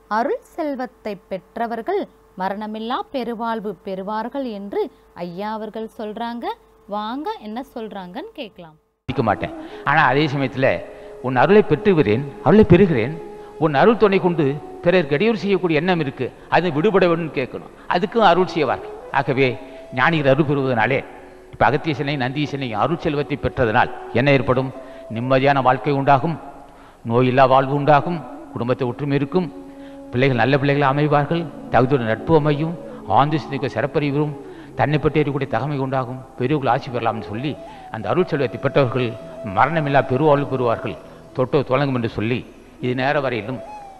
அருள் செல்வத்தை பெற்றவர்கள் மரணமில்லா பெருவாழ்வு பெறுவார்கள் என்று ஐயா அவர்கள் சொல்றாங்க வாங்க என்ன சொல்றாங்கன்னு கேட்கலாம் இருக்க மாட்டேன் ஆனால் அதே சமயத்தில் உன் அருளை பெற்றுகிறேன் அருளை பெறுகிறேன் உன் அருள் துணை கொண்டு பிறருக்கு இடையூறு செய்யக்கூடிய எண்ணம் இருக்கு அது விடுபட வேணும்னு கேட்கணும் அதுக்கும் அருள் செய்வார்கள் ஆகவே ஞானிகள் அருள் பெறுவதனாலே இப்போ அகத்தியசனை நந்தீசனை அருள் செல்வத்தை பெற்றதனால் என்ன ஏற்படும் நிம்மதியான வாழ்க்கை உண்டாகும் நோயில்லா வாழ்வு உண்டாகும் குடும்பத்தை ஒற்றுமை இருக்கும் பிள்ளைகள் நல்ல பிள்ளைகள் அமைவார்கள் தகுதியுடன் நட்பு அமையும் ஆந்து சிந்திக்க சிறப்பறிவும் தன்னை பற்றி அறியக்கூடிய தகமை உண்டாகும் பெரியவர்கள் ஆட்சி பெறலாம்னு சொல்லி அந்த அருள் செல்வத்தை பெற்றவர்கள் மரணமில்லா பெருவாழ்வு பெறுவார்கள் தொட்டோ தொடங்கும் என்று சொல்லி இது நேர வரையிலும்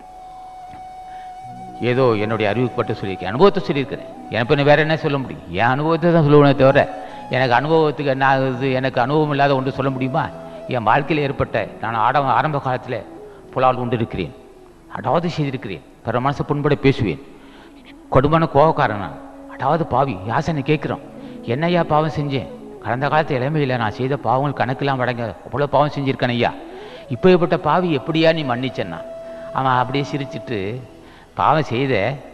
ஏதோ என்னுடைய அறிவுப்பட்டு சொல்லியிருக்கேன் அனுபவத்தை சொல்லியிருக்கிறேன் எனக்கு பின்ன வேற என்ன சொல்ல முடியும் என் அனுபவத்தை தான் சொல்லுவேனே தவிர எனக்கு அனுபவத்துக்கு என்ன ஆகுது எனக்கு அனுபவம் இல்லாத ஒன்று சொல்ல முடியுமா என் வாழ்க்கையில் ஏற்பட்ட நான் ஆரம்ப ஆரம்ப காலத்தில் புலால் உண்டு இருக்கிறேன் அடாவது செய்திருக்கிறேன் பிற மனசை புண்பட பேசுவேன் கொடுமான கோபக்காரன் நான் அடாவது பாவி யாசனை கேட்குறோம் என்னையா பாவம் செஞ்சேன் கடந்த காலத்து இளமையில் நான் செய்த பாவங்கள் கணக்கெல்லாம் வழங்க அவ்வளோ பாவம் செஞ்சிருக்கேன் ஐயா இப்படிப்பட்ட பாவி எப்படியா நீ மன்னிச்சேன்னா அவன் அப்படியே சிரிச்சிட்டு பாவம் செய்த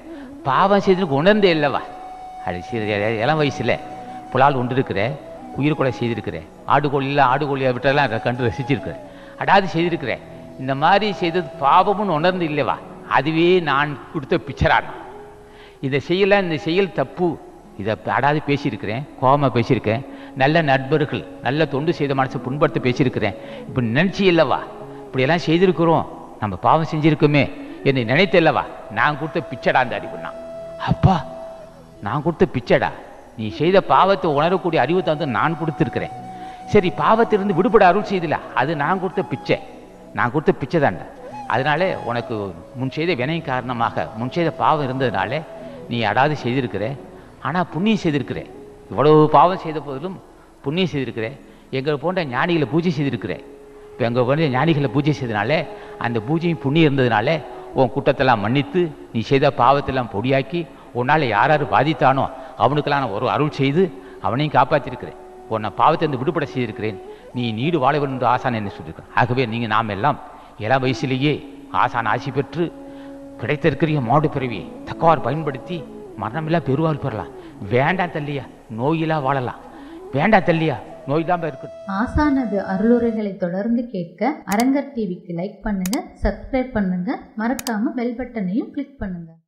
பாவம் செய்ததுக்கு உணர்ந்தே இல்லைவா அது சி- இ- இளம் வயசில் புலால் உண்டு இருக்கிற உயிர் கொலை செய்திருக்கிற ஆடு கோழியில் ஆடு கோழியை விட்டெல்லாம் ர- கண்டு ரசிச்சிருக்கிறேன் அடாது செய்திருக்கிறேன் இந்த மாதிரி செய்தது பாவம்னு உணர்ந்து இல்லைவா அதுவே நான் கொடுத்த பிக்சரான இதை செய்யல இந்த செயல் தப்பு இதை அடாது பேசியிருக்கிறேன் கோபமாக பேசியிருக்கேன் நல்ல நண்பர்கள் நல்ல தொண்டு செய்த மனசை புண்படுத்த பேசியிருக்கிறேன் இப்போ நினச்சி இல்லவா இப்படியெல்லாம் செய்திருக்கிறோம் நம்ம பாவம் செஞ்சிருக்கோமே என்னை நினைத்து இல்லவா நான் கொடுத்த பிச்சடா அந்த அறிவுண்ணா அப்பா நான் கொடுத்த பிச்சடா நீ செய்த பாவத்தை உணரக்கூடிய அறிவு தந்து நான் கொடுத்துருக்கிறேன் சரி பாவத்திலிருந்து விடுபட அருள் செய்தில அது நான் கொடுத்த பிச்சை நான் கொடுத்த பிச்சை தான்டா அதனால உனக்கு முன் செய்த வினை காரணமாக முன் செய்த பாவம் இருந்ததுனால நீ அடாது செய்திருக்கிற ஆனால் புண்ணியம் செய்திருக்கிற இவ்வளவு பாவம் செய்த போதிலும் புண்ணியம் செய்திருக்கிற எங்கள் போன்ற ஞானிகளை பூஜை செய்திருக்கிற இப்போ எங்கள் போன்ற ஞானிகளை பூஜை செய்தனால அந்த பூஜையும் புண்ணியம் இருந்ததுனால உன் குற்றத்தெல்லாம் மன்னித்து நீ செய்த பாவத்தெல்லாம் பொடியாக்கி உன்னால் யார் யார் பாதித்தானோ அவனுக்கெல்லாம் நான் ஒரு அருள் செய்து அவனையும் காப்பாற்றிருக்கிறேன் உன்னை பாவத்திலிருந்து விடுபட செய்திருக்கிறேன் நீ நீடு வாழ வேண்டும் என்று ஆசான் என்ன சொல்லியிருக்கிறேன் ஆகவே நீங்கள் நாம் எல்லாம் இளம் வயசிலேயே ஆசான் ஆசி பெற்று கிடைத்திருக்கிற மாடு பிறவியை தக்கவாறு பயன்படுத்தி மரணமில்லா பெருவாள் பெறலாம் வேண்டாம் தள்ளியா நோயிலா வாழலாம் வேண்டாம் தள்ளியா நோய் தான் இருக்கட்டும் ஆசானது அருளுரைகளை தொடர்ந்து கேட்க அரங்கர் டிவிக்கு லைக் பண்ணுங்க சப்ஸ்கிரைப் பண்ணுங்க மறக்காம பெல் பட்டனையும் கிளிக் பண்ணுங்க